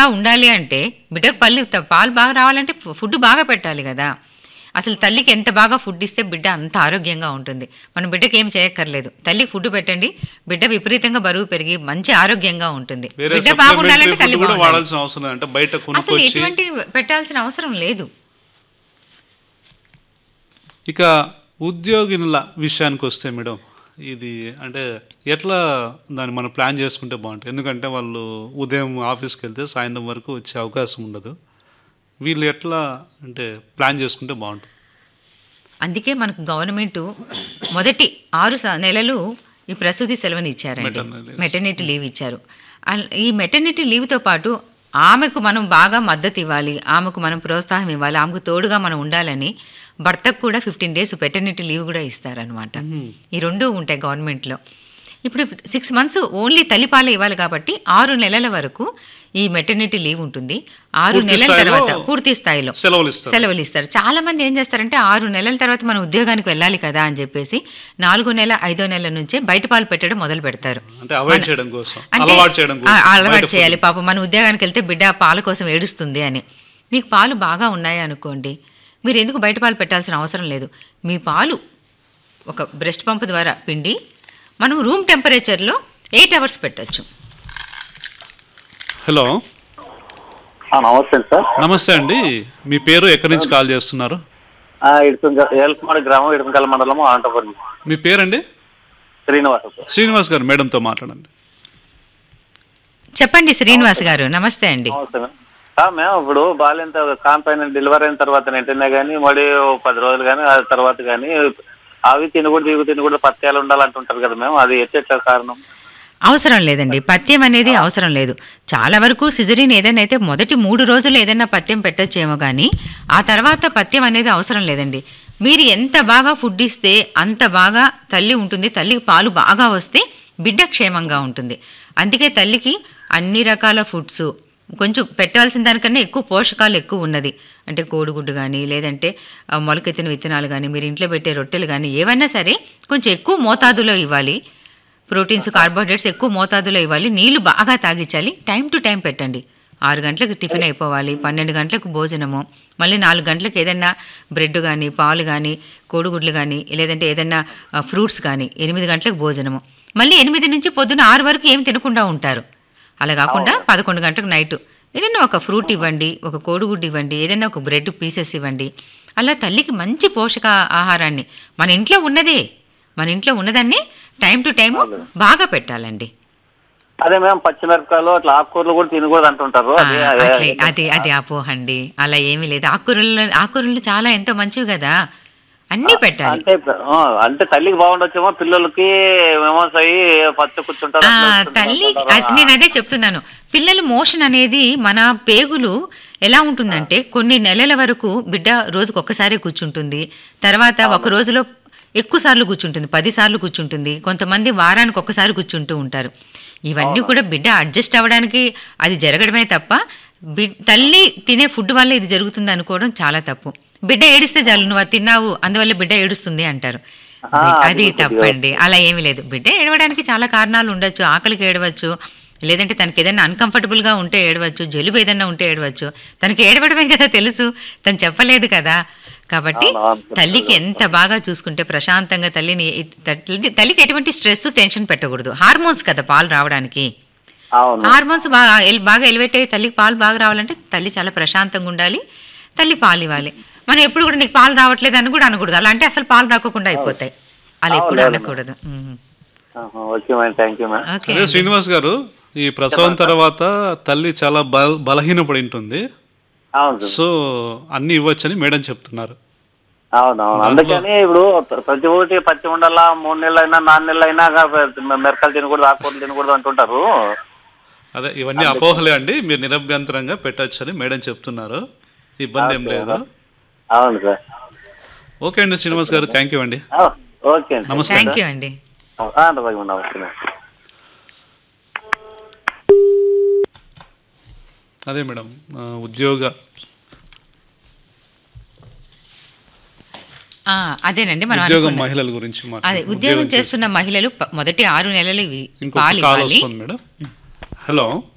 బాగా ఉండాలి అంటే బిడ్డకు పళ్ళు త- పాలు బాగా రావాలంటే ఫు- ఫుడ్ బాగా పెట్టాలి కదా అసలు తల్లికి ఎంత బాగా ఫుడ్ ఇస్తే బిడ్డ అంత ఆరోగ్యంగా ఉంటుంది మన బిడ్డకి ఏం చేయక్కర్లేదు తల్లికి ఫుడ్ పెట్టండి బిడ్డ విపరీతంగా బరువు పెరిగి మంచి ఆరోగ్యంగా ఉంటుంది వేరే బిడ్డ బాగుండాలంటే సప్లిమెంటరీ తల్లి ఫుడ్ కూడా బాగుండాలి. వాడాల్సిన అవసరం లేదు అంటే బయట అసలు కొనుక్కొచ్చి ఎటువంటి పెట్టాల్సిన అవసరం లేదు ఇక ఉద్యోగినుల విషయానికి వస్తే మేడం ఇది అంటే ఎట్లా దాన్ని మనం ప్లాన్ చేసుకుంటే బాగుంటుంది ఎందుకంటే వాళ్ళు ఉదయం ఆఫీస్కి వెళ్తే సాయంత్రం వరకు వచ్చే అవకాశం ఉండదు వీళ్ళు ఎట్లా అంటే ప్లాన్ చేసుకుంటే బాగుంటుంది అందుకే మనకు గవర్నమెంట్ మొదటి ఆరు స- నెలలు ఈ ప్రసూతి సెలవుని ఇచ్చారండి Maternity leave. మెటర్నిటీ లీవ్ ఇచ్చారు అల్- ఈ మెటర్నిటీ లీవ్తో పాటు ఆమెకు మనం బాగా మద్దతు ఇవ్వాలి ఆమెకు మనం ప్రోత్సాహం ఇవ్వాలి ఆమెకు తోడుగా మనం ఉండాలని భర్తకు కూడా ఫిఫ్టీన్ డేస్ పెటర్నిటీ లీవ్ కూడా ఇస్తారనమాట ఈ రెండు ఉంటాయి గవర్నమెంట్లో ఇప్పుడు సిక్స్ మంత్స్ ఓన్లీ తల్లిపాలే ఇవ్వాలి కాబట్టి ఆరు నెలల వరకు ఈ మెటర్నిటీ లీవ్ ఉంటుంది ఆరు పూర్తి నెలల స్థాయిలో తర్వాత పూర్తి స్థాయిలో సెలవులు ఇస్తారు సెలవులు ఇస్తారు చాలా మంది ఏం చేస్తారంటే ఆరు నెలల తర్వాత మనం ఉద్యోగానికి వెళ్ళాలి కదా అని చెప్పేసి నాలుగో నెల ఐదో నెల నుంచే బయట పాలు పెట్టడం మొదలు పెడతారు అంటే అవాయిడ్ చేయడం కోసం అంటే అలవాటు చేయడం ఆ, కోసం అలవాటు బయట చేయాలి పాపం మన ఉద్యోగానికి వెళ్తే బిడ్డ పాల కోసం ఏడుస్తుంది అని మీకు పాలు బాగా ఉన్నాయి అనుకోండి మీరు ఎందుకు బయట పాలు పెట్టాల్సిన అవసరం లేదు మీ పాలు ఒక బ్రెస్ట్ పంప్ ద్వారా పిండి మనం రూమ్ టెంపరేచర్లో ఎయిట్ అవర్స్ పెట్టచ్చు హలో ఆ, నమస్తే సార్ నమస్తే అండి మీ పేరు ఎక్కడి నుంచి కాల్ చేస్తున్నారు ఆ, ఇడుకుంక ఏల్కమాడి గ్రామం ఇడుకుంకల మండలం అనంతపురం మీ పేరండి శ్రీనివాస సార్ శ్రీనివాస్ గారు మేడంతో మాట్లాడండి చెప్పండి శ్రీనివాస్ గారు నమస్తే అండి నమస్తే మేడం. ఆ, మేము ఇప్పుడు బాలింత కాన్పైన డెలివరీ అయిన తర్వాత వెంటనే కానీ మరి ఓ పది రోజులు కానీ ఆ తర్వాత కానీ అవి తినకూడదు ఇవి తినకూడదు పత్యాలు ఉండాలంటుంటారు కదా మేము అది ఎట్లా కారణం అవసరం లేదండి పథ్యం అనేది అవసరం లేదు చాలా వరకు సిజరీన్ ఏదైనా అయితే మొదటి మూడు రోజులు ఏదైనా పథ్యం పెట్టచ్చేమో కానీ ఆ తర్వాత పథ్యం అనేది అవసరం లేదండి మీరు ఎంత బాగా ఫుడ్ ఇస్తే అంత బాగా తల్లి ఉంటుంది తల్లికి పాలు బాగా వస్తే బిడ్డ క్షేమంగా ఉంటుంది అందుకే తల్లికి అన్ని రకాల ఫుడ్స్ కొంచెం పెట్టాల్సిన దానికన్నా ఎక్కువ పోషకాలు ఎక్కువ ఉన్నది అంటే కోడిగుడ్డు కానీ లేదంటే ఆ, మొలకెత్తిన విత్తనాలు కానీ మీరు ఇంట్లో పెట్టే రొట్టెలు కానీ ఏవైనా సరే కొంచెం ఎక్కువ మోతాదులో ఇవ్వాలి ప్రోటీన్స్ కార్బోహైడ్రేట్స్ ఎక్కువ మోతాదులో ఇవ్వాలి నీళ్లు బాగా తాగించాలి టైం టు టైం పెట్టండి ఆరు గంటలకు టిఫిన్ అయిపోవాలి పన్నెండు గంటలకు భోజనము మళ్ళీ నాలుగు గంటలకు ఏదైనా బ్రెడ్ కానీ పాలు కానీ కోడిగుడ్లు కానీ లేదంటే ఏదైనా ఫ్రూట్స్ కానీ ఎనిమిది గంటలకు భోజనము మళ్ళీ ఎనిమిది నుంచి పొద్దున ఆరు వరకు ఏం తినకుండా ఉంటారు అలా కాకుండా పదకొండు గంటలకు నైట్ ఏదైనా ఒక ఫ్రూట్ ఇవ్వండి ఒక కోడిగుడ్డు ఇవ్వండి ఏదైనా ఒక బ్రెడ్ పీసెస్ ఇవ్వండి అలా తల్లికి మంచి పోషక ఆహారాన్ని మన ఇంట్లో ఉన్నదే మన ఇంట్లో ఉన్నదాన్ని టైం టు టైం బాగా పెట్టాలండి అదే మేము పచ్చిమిరపకాయలు అట్లా ఆకుకూరలు కూడా తినకూడదు అంటుంటారు ఆ, అదే అట్లే అది అది అపోహండి అలా ఏమీ లేదు ఆకుకూరలు ఆకుకూరలు చాలా ఎంతో మంచివి కదా అన్నీ పెట్టాలి అంటే ఆ, అంటే తల్లికి బాగుండొచ్చేమో పిల్లలకి ఏమోస్ అయ్యి పచ్చ కూర్చుంటారు ఆ, అట్లా కూర్చుంటారు తల్లి అంటారు. అది- నేను అదే చెప్తున్నాను పిల్లలు మోషన్ అనేది మన పేగులు ఎలా ఉంటుందంటే కొన్ని నెలల వరకు బిడ్డ రోజుకు ఒక్కసారి కూర్చుంటుంది తర్వాత ఒక రోజులో ఎక్కువ సార్లు కూర్చుంటుంది పది సార్లు కూర్చుంటుంది కొంతమంది వారానికి ఒక్కసారి కూర్చుంటూ ఉంటారు ఇవన్నీ కూడా బిడ్డ అడ్జస్ట్ అవ్వడానికి అది జరగడమే తప్ప బి- తల్లి తినే ఫుడ్ వల్ల ఇది జరుగుతుంది అనుకోవడం చాలా తప్పు బిడ్డ ఏడిస్తే చాలు నువ్వు అది తిన్నావు అందువల్ల బిడ్డ ఏడుస్తుంది అంటారు ఆ, బి- అది అది కొద్దిగా- తప్పండి అలా ఏమీ లేదు బిడ్డ ఏడవడానికి చాలా కారణాలు ఉండొచ్చు ఆకలికి ఏడవచ్చు లేదంటే తనకి ఏదైనా అన్కంఫర్టబుల్గా ఉంటే ఏడవచ్చు జలుబు ఏదైనా ఉంటే ఏడవచ్చు తనకి ఏడవడమే కదా తెలుసు తను చెప్పలేదు కదా కాబట్టి అవును, అవును. తల్లికి ఎంత బాగా చూసుకుంటే ప్రశాంతంగా తల్లిని తల్లి- తల్లికి ఎటువంటి స్ట్రెస్ టెన్షన్ పెట్టకూడదు హార్మోన్స్ కదా పాలు రావడానికి అవును హార్మోన్స్ బాగా ఎల్- బాగా ఎలివేట్ అయ్యి తల్లికి పాలు బాగా రావాలంటే తల్లి చాలా ప్రశాంతంగా ఉండాలి తల్లి పాలు ఇవ్వాలి మనం ఎప్పుడు కూడా నీకు పాలు రావట్లేదు అని కూడా అనకూడదు అలా అంటే అసలు పాలు రాకుండా అయిపోతాయి అలా ఎప్పుడు అవును, అనకూడదు ఉమ్. ఆహా, okay madam thank you madam okay అదే అండి. శ్రీనివాస్ గారు ఈ ప్రసవం తర్వాత తల్లి చాలా బల బలహీనపడి ఉంటుంది అవును సార్ సో అన్ని ఇవ్వచ్చని మేడం చెప్తున్నారు అవును అవును అందుకని ఇప్పుడు ప్రతి ఒక్కటి పచ్చి ఉండాలా మూడు నెలలు అయినా నాలుగు నెలలు అయినా మిరకాయలు తినకూడదు ఆకుకూరలు తినకూడదు అంటుంటారు అదే ఇవన్నీ అపోహలే అండి మీరు నిరభ్యంతరంగా పెట్టొచ్చని మేడం చెప్తున్నారు ఇబ్బంది ఏం లేదు అవును సార్ ఓకే అండి శ్రీనివాస్ గారు థ్యాంక్ యూ అండి ఆ, ఓకే అండి నమస్తే థ్యాంక్ యూ అండి ఆ, అలాగే నమస్తే మేడం. అదే మేడం ఆ, ఉద్యోగ ఆ, అదేనండి మనం ఉద్యోగం అనుకున్నాం. మహిళల గురించి అదే మాట్లాడు ఉద్యోగం చేస్తున్న మహిళలు ప- మొదటి ఆరు నెలలు ఇవి ఇంకొక పాలు కాల్ ఇవ్వాలి వస్తుంది మేడం హలో